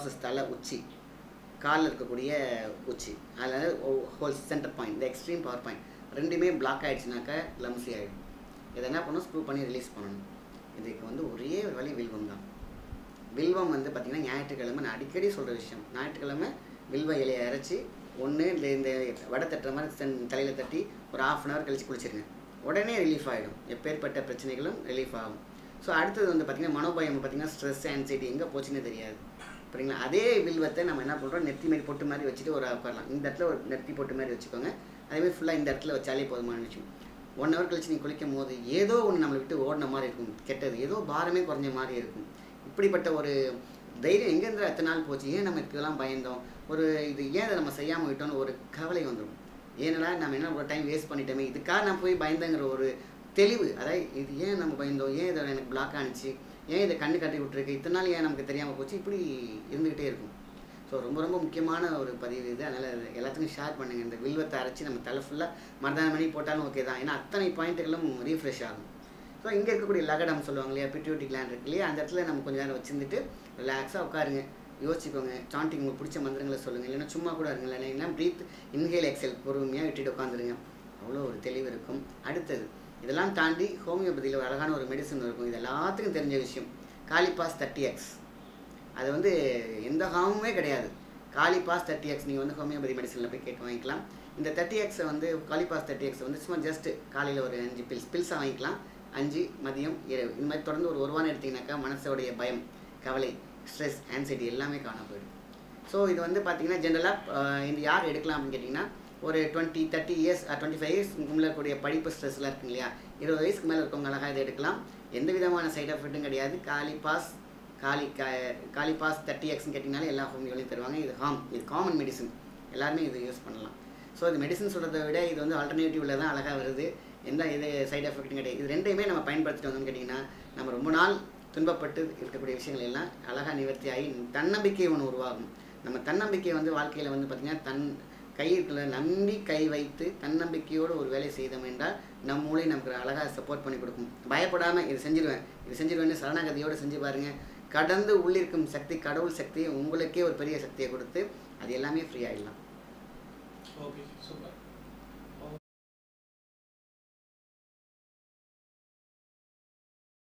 versus தலை உச்சி காலில் இருக்கக்கூடிய உச்சி அதில் ஹோல் சென்டர் பாயிண்ட் இந்த எக்ஸ்ட்ரீம் பவர் பாயிண்ட் ரெண்டுமே பிளாக் ஆகிடுச்சுனாக்கா லம்சி ஆகிடும் இதை என்ன பண்ணணும் ஸ்க்ரூ பண்ணி ரிலீஸ் பண்ணணும் இதுக்கு வந்து ஒரே ஒரு வழி வில்வம் தான் வில்வம் வந்து பார்த்திங்கன்னா ஞாயிற்றுக்கிழமை நான் அடிக்கடி சொல்கிற விஷயம் ஞாயிற்றுக்கிழமை வில்வ இலையை அரைச்சி ஒன்று இந்த இந்த வடை தட்டுற மாதிரி தன் தலையில் தட்டி ஒரு ஆஃப் அன் ஹவர் கழிச்சு குளிச்சிருங்க உடனே ரிலீஃப் ஆகிடும் எப்பேற்பட்ட பிரச்சனைகளும் ரிலீஃப் ஆகும் ஸோ அடுத்தது வந்து பார்த்திங்கன்னா மனோபயம் பார்த்திங்கன்னா ஸ்ட்ரெஸ் ஆன்சைட்டி எங்கே போச்சுன்னே தெரியாது சரிங்களா அதே வில்வத்தை நம்ம என்ன பண்ணுறோம் நெத்தி மாதிரி பொட்டு மாதிரி வச்சுட்டு ஒரு உட்காரலாம் இந்த இடத்துல ஒரு நெத்தி பொட்டு மாதிரி வச்சுக்கோங்க அதேமாதிரி ஃபுல்லாக இந்த இடத்துல வச்சாலே போதுமான விஷயம் ஒன் ஹவர் கழிச்சு நீங்கள் குளிக்கும் போது ஏதோ ஒன்று நம்மளை விட்டு ஓடின மாதிரி இருக்கும் கெட்டது ஏதோ பாரமே குறைஞ்ச மாதிரி இருக்கும் இப்படிப்பட்ட ஒரு தைரியம் எங்கேருந்து எத்தனை நாள் போச்சு ஏன் நம்ம இதுக்கெல்லாம் பயந்தோம் ஒரு இது ஏன் இதை நம்ம செய்யாமல் விட்டோம்னு ஒரு கவலை வந்துடும் ஏன்னா நம்ம என்ன ஒரு டைம் வேஸ்ட் பண்ணிட்டோமே இதுக்காக நான் போய் பயந்தங்கிற ஒரு தெளிவு அதாவது இது ஏன் நம்ம பயந்தோம் ஏன் இதை எனக்கு பிளாக் ஆனிச்சு ஏன் இதை கண்ணு கட்டி விட்டுருக்கு இத்தனை நாள் ஏன் நமக்கு தெரியாமல் போச்சு இப்படி இருந்துக்கிட்டே இருக்கும் ஸோ ரொம்ப ரொம்ப முக்கியமான ஒரு பதிவு இது அதனால் எல்லாத்துக்கும் ஷேர் பண்ணுங்கள் இந்த வில்வத்தை அரைச்சி நம்ம தலை ஃபுல்லாக மருதான மணி போட்டாலும் ஓகே தான் ஏன்னா அத்தனை பாயிண்ட்டுகளும் ரீஃப்ரெஷ் ஆகும் ஸோ இங்கே இருக்கக்கூடிய லகடம் சொல்லுவாங்க இல்லையா பிட்யூட்டி கிளாண்ட் இருக்கு இல்லையா அந்த இடத்துல நம்ம கொஞ்சம் நேரம் வச்சுருந்துட்டு ரிலாக்ஸாக உட்காருங்க யோசிச்சுக்கோங்க சாண்டிங் உங்களுக்கு பிடிச்ச மந்திரங்களை சொல்லுங்கள் இல்லைன்னா சும்மா கூட இருங்க இல்லைன்னா ப்ரீத் இன்ஹேல் எக்ஸல் பொறுமையாக விட்டுட்டு உட்காந்துருங்க அவ்வளோ ஒரு தெளிவு இருக்கும் அடுத்தது இதெல்லாம் தாண்டி ஹோமியோபதியில் ஒரு அழகான ஒரு மெடிசன் இருக்கும் இது எல்லாத்துக்கும் தெரிஞ்ச விஷயம் காலிபாஸ் தேர்ட்டி எக்ஸ் அது வந்து எந்த ஹார்முமே கிடையாது காலிபாஸ் தேர்ட்டி எக்ஸ் நீங்கள் வந்து ஹோமியோபதி மெடிசனில் போய் கேட்டு வாங்கிக்கலாம் இந்த தேர்ட்டி எக்ஸை வந்து காலிபாஸ் தேர்ட்டி எக்ஸ் வந்து சும்மா ஜஸ்ட்டு காலையில் ஒரு அஞ்சு பில்ஸ் பில்ஸாக வாங்கிக்கலாம் அஞ்சு மதியம் இரவு இந்த மாதிரி தொடர்ந்து ஒரு ஒரு வாரம் எடுத்திங்கனாக்கா மனசோடைய பயம் கவலை ஸ்ட்ரெஸ் ஆன்சைட்டி எல்லாமே காண போயிடும் ஸோ இது வந்து பார்த்தீங்கன்னா ஜென்ரலாக இந்த யார் எடுக்கலாம் அப்படின்னு கேட்டிங்கன்னா ஒரு twenty thirty years twenty five years இருக்கக்கூடிய படிப்பு ஸ்ட்ரெஸ்லாம் இருக்கு இல்லையா இருபது வயசுக்கு மேலே இருக்கவங்க அழகாக இதை எடுக்கலாம் எந்த விதமான சைட் எஃபெக்ட்டும் கிடையாது காலி பாஸ் காலி கா காலி பாஸ் தேர்ட்டி எக்ஸ்னு கேட்டிங்கனாலே எல்லா ஹோமியோலையும் தருவாங்க இது ஹாம் இது காமன் மெடிசன் எல்லாருமே இது யூஸ் பண்ணலாம் ஸோ இது மெடிசன் சொல்கிறத விட இது வந்து ஆல்டர்னேட்டிவில் தான் அழகாக வருது எந்த இது சைடு எஃபெக்ட்டும் கிடையாது இது ரெண்டையுமே நம்ம பயன்படுத்திட்டு வந்தோம்னு கேட்டிங்கன்னா நம்ம ரொம்ப நாள் துன்பப்பட்டு இருக்கக்கூடிய விஷயங்கள் எல்லாம் அழகாக நிவர்த்தி ஆகி தன்னம்பிக்கை ஒன்று உருவாகும் நம்ம தன்னம்பிக்கை வந்து வாழ்க்கையில் வந்து பார்த்திங்கன்னா தன் கையிருக்குள்ள நம்பி கை வைத்து தன்னம்பிக்கையோடு ஒரு வேலை செய்தோம் என்றால் நம் மூளை நமக்கு அழகாக சப்போர்ட் பண்ணி கொடுக்கும் பயப்படாமல் இது செஞ்சிருவேன் இது செஞ்சிருவேன்னு சரணாகதியோடு செஞ்சு பாருங்கள் கடந்து உள்ளிருக்கும் சக்தி கடவுள் சக்தி உங்களுக்கே ஒரு பெரிய சக்தியை கொடுத்து அது எல்லாமே ஃப்ரீ ஆகிடலாம் ஓகே சூப்பர்